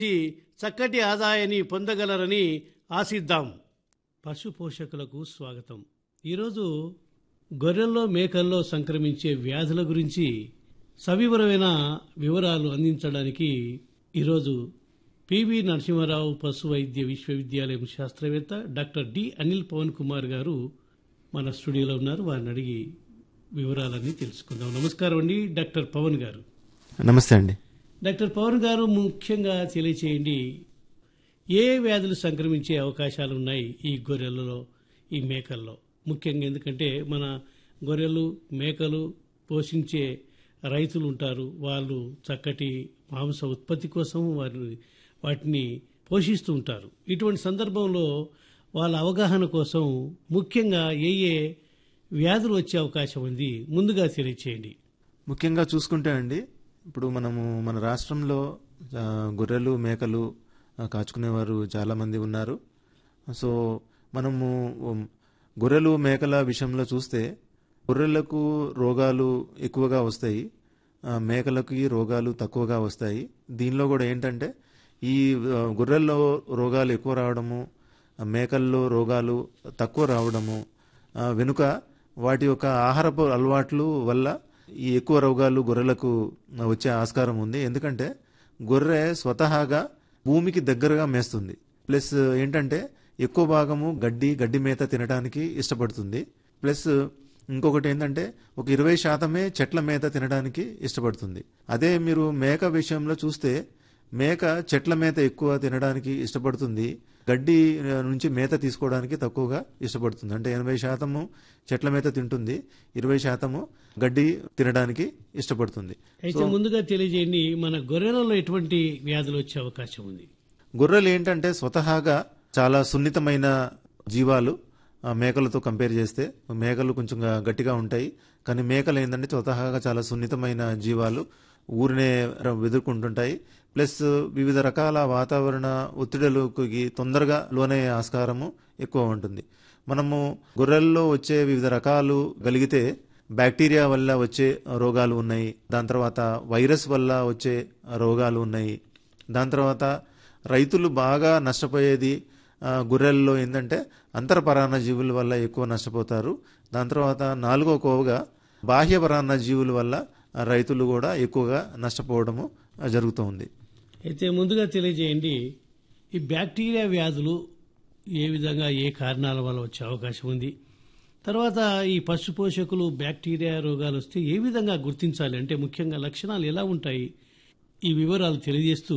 ఈ చక్కటి ఆదాయాన్ని పొందగలరని ఆశిద్దాం పశు పోషకులకు స్వాగతం ఈరోజు గొర్రెల్లో మేకల్లో సంక్రమించే వ్యాధుల గురించి సవివరమైన వివరాలు అందించడానికి ఈరోజు పివి నరసింహారావు పశు వైద్య విశ్వవిద్యాలయం శాస్త్రవేత్త డాక్టర్ డి అనిల్ పవన్ కుమార్ గారు మన స్టూడియోలో ఉన్నారు వారిని అడిగి వివరాలన్నీ తెలుసుకుందాం నమస్కారం అండి డాక్టర్ పవన్ గారు నమస్తే అండి డాక్టర్ పవన్ గారు ముఖ్యంగా తెలియచేయండి ఏ వ్యాధులు సంక్రమించే అవకాశాలు ఉన్నాయి ఈ గొర్రెలలో ఈ మేకల్లో ముఖ్యంగా ఎందుకంటే మన గొర్రెలు మేకలు పోషించే రైతులు ఉంటారు వాళ్ళు చక్కటి మాంస ఉత్పత్తి కోసం వారి వాటిని పోషిస్తూ ఉంటారు ఇటువంటి సందర్భంలో వాళ్ళ అవగాహన కోసం ముఖ్యంగా ఏ ఏ వ్యాధులు వచ్చే అవకాశం ఉంది ముందుగా తెలియచేయండి ముఖ్యంగా చూసుకుంటే అండి ఇప్పుడు మనము మన రాష్ట్రంలో ఆ, గొర్రెలు మేకలు ఆ, కాచుకునేవారు చాలా మంది ఉన్నారు సో మనము ఉమ్, గొర్రెలు మేకల విషయంలో చూస్తే గొర్రెలకు రోగాలు ఎక్కువగా వస్తాయి ఆ, మేకలకి రోగాలు తక్కువగా వస్తాయి దీనిలో కూడా ఏంటంటే ఈ ఆ, గొర్రెల్లో రోగాలు ఎక్కువ రావడము ఆ, మేకల్లో రోగాలు తక్కువ రావడము ఆ, వెనుక వాటి యొక్క ఆహారపు అలవాట్లు వల్ల ఈ ఎక్కువ రోగాలు గొర్రెలకు వచ్చే ఆస్కారం ఉంది ఎందుకంటే గొర్రె స్వతహాగా భూమికి దగ్గరగా మేస్తుంది ప్లస్ ఏంటంటే ఎక్కువ భాగము గడ్డి గడ్డి మేత తినడానికి ఇష్టపడుతుంది ప్లస్ ఇంకొకటి ఏంటంటే ఒక ఇరవై శాతమే చెట్ల మేత తినడానికి ఇష్టపడుతుంది అదే మీరు మేక విషయంలో చూస్తే మేక చెట్ల మేత ఎక్కువ తినడానికి ఇష్టపడుతుంది గడ్డి ఆ, నుంచి మేత తీసుకోవడానికి తక్కువగా ఇష్టపడుతుంది అంటే ఎనభై శాతము చెట్ల మేత తింటుంది ఇరవై శాతము గడ్డి తినడానికి ఇష్టపడుతుంది అయితే ముందుగా తెలియజేయండి మన గొర్రెలలో ఎటువంటి వ్యాధులు వచ్చే అవకాశం ఉంది గొర్రెలు ఏంటంటే స్వతహాగా చాలా సున్నితమైన జీవాలు ఆ, మేకలతో కంపేర్ చేస్తే మేకలు కొంచెం గట్టిగా ఉంటాయి కానీ మేకలు ఏంటంటే స్వతహాగా చాలా సున్నితమైన జీవాలు ఊరినే ఎదుర్కొంటుంటాయి ప్లస్ వివిధ రకాల వాతావరణ ఒత్తిడులకి తొందరగా లోనయ్యే ఆస్కారము ఎక్కువ ఉంటుంది మనము గొర్రెల్లో వచ్చే వివిధ రకాలు కలిగితే బ్యాక్టీరియా వల్ల వచ్చే రోగాలు ఉన్నాయి దాని తర్వాత వైరస్ వల్ల వచ్చే రోగాలు ఉన్నాయి దాని తర్వాత రైతులు బాగా నష్టపోయేది ఆ, గొర్రెల్లో ఏంటంటే అంతర పరాన్న జీవుల వల్ల ఎక్కువ నష్టపోతారు దాని తర్వాత నాలుగో కోవగా బాహ్య పరాన్న జీవుల వల్ల ఆ, రైతులు కూడా ఎక్కువగా నష్టపోవడము ఆ, జరుగుతూ ఉంది అయితే ముందుగా తెలియజేయండి ఈ బ్యాక్టీరియా వ్యాధులు ఏ విధంగా ఏ కారణాల వల్ల వచ్చే అవకాశం ఉంది తర్వాత ఈ పశు పోషకులు బ్యాక్టీరియా రోగాలు వస్తే ఏ విధంగా గుర్తించాలి అంటే ముఖ్యంగా లక్షణాలు ఎలా ఉంటాయి ఈ వివరాలు తెలియజేస్తూ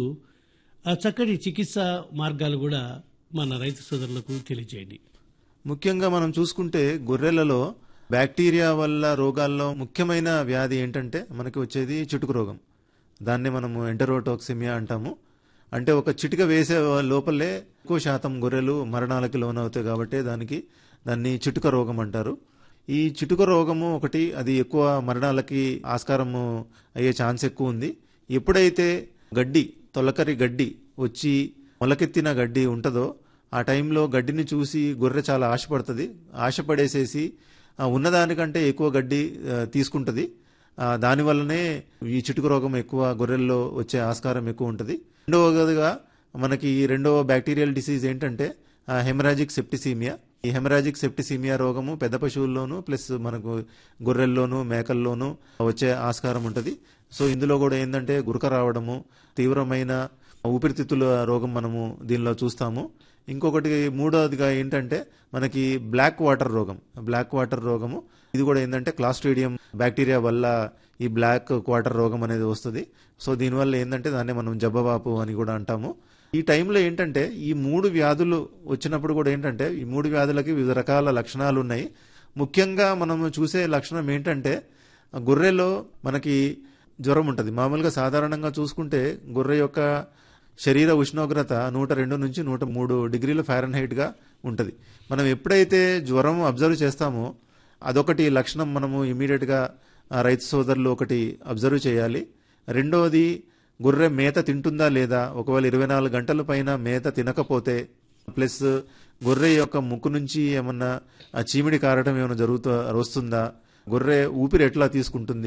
ఆ చక్కటి చికిత్స మార్గాలు కూడా మన రైతు సోదరులకు తెలియజేయండి ముఖ్యంగా మనం చూసుకుంటే గొర్రెలలో బ్యాక్టీరియా వల్ల రోగాల్లో ముఖ్యమైన వ్యాధి ఏంటంటే మనకి వచ్చేది చిటుకు రోగం దాన్ని మనము ఎంటరోటాక్సిమియా అంటాము అంటే ఒక చిటిక వేసే లోపలే ఎక్కువ శాతం గొర్రెలు మరణాలకి లోనవుతాయి కాబట్టి దానికి దాన్ని చిటుక రోగం అంటారు ఈ చిటుక రోగము ఒకటి అది ఎక్కువ మరణాలకి ఆస్కారము అయ్యే ఛాన్స్ ఎక్కువ ఉంది ఎప్పుడైతే గడ్డి తొలకరి గడ్డి వచ్చి మొలకెత్తిన గడ్డి ఉంటుందో ఆ టైంలో గడ్డిని చూసి గొర్రె చాలా ఆశపడుతుంది ఆశపడేసేసి ఆ ఉన్నదానికంటే ఎక్కువ గడ్డి ఆ, తీసుకుంటది ఆ, దానివల్లనే ఈ చిటుకు రోగం ఎక్కువ గొర్రెల్లో వచ్చే ఆస్కారం ఎక్కువ ఉంటుంది రెండవదిగా మనకి ఈ రెండవ బ్యాక్టీరియల్ డిసీజ్ ఏంటంటే హెమరాజిక్ సెప్టిసీమియా ఈ హెమరాజిక్ సెప్టిసీమియా రోగము పెద్ద పశువుల్లోనూ ప్లస్ మనకు గొర్రెల్లోనూ మేకల్లోనూ వచ్చే ఆస్కారం ఉంటుంది సో ఇందులో కూడా ఏంటంటే గురక రావడము తీవ్రమైన ఊపిరితిత్తుల రోగం మనము దీనిలో చూస్తాము ఇంకొకటి మూడవదిగా ఏంటంటే మనకి బ్లాక్ వాటర్ రోగం బ్లాక్ వాటర్ రోగము ఇది కూడా ఏంటంటే క్లాస్ట్రీడియం బ్యాక్టీరియా వల్ల ఈ బ్లాక్ వాటర్ రోగం అనేది వస్తుంది సో దీనివల్ల ఏంటంటే దాన్ని మనం జబ్బవాపు అని కూడా అంటాము ఈ టైంలో ఏంటంటే ఈ మూడు వ్యాధులు వచ్చినప్పుడు కూడా ఏంటంటే ఈ మూడు వ్యాధులకి వివిధ రకాల లక్షణాలు ఉన్నాయి ముఖ్యంగా మనం చూసే లక్షణం ఏంటంటే ఆ గొర్రెలో మనకి జ్వరం ఉంటుంది మామూలుగా సాధారణంగా చూసుకుంటే గొర్రె యొక్క శరీర ఉష్ణోగ్రత నూట రెండు నుంచి నూట మూడు డిగ్రీల ఫారెన్హైట్ గా ఉంటుంది మనం ఎప్పుడైతే జ్వరం అబ్జర్వ్ చేస్తామో అదొకటి లక్షణం మనము ఇమీడియట్ గా ఆ రైతు సోదరులు ఒకటి అబ్జర్వ్ చేయాలి రెండవది గొర్రె మేత తింటుందా లేదా ఒకవేళ ఇరవై నాలుగు గంటల పైన మేత తినకపోతే ప్లస్ గొర్రె యొక్క ముక్కు నుంచి ఏమన్నా ఆ చీమిడి కారటం ఏమైనా జరుగుతూ వస్తుందా గొర్రె ఊపిరి ఎట్లా తీసుకుంటుంది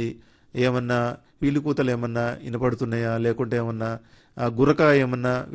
ఏమన్నా పీలికూతలు ఏమన్నా వినపడుతున్నాయా లేకుంటే ఏమన్నా ఆ, గురక ఏమన్నా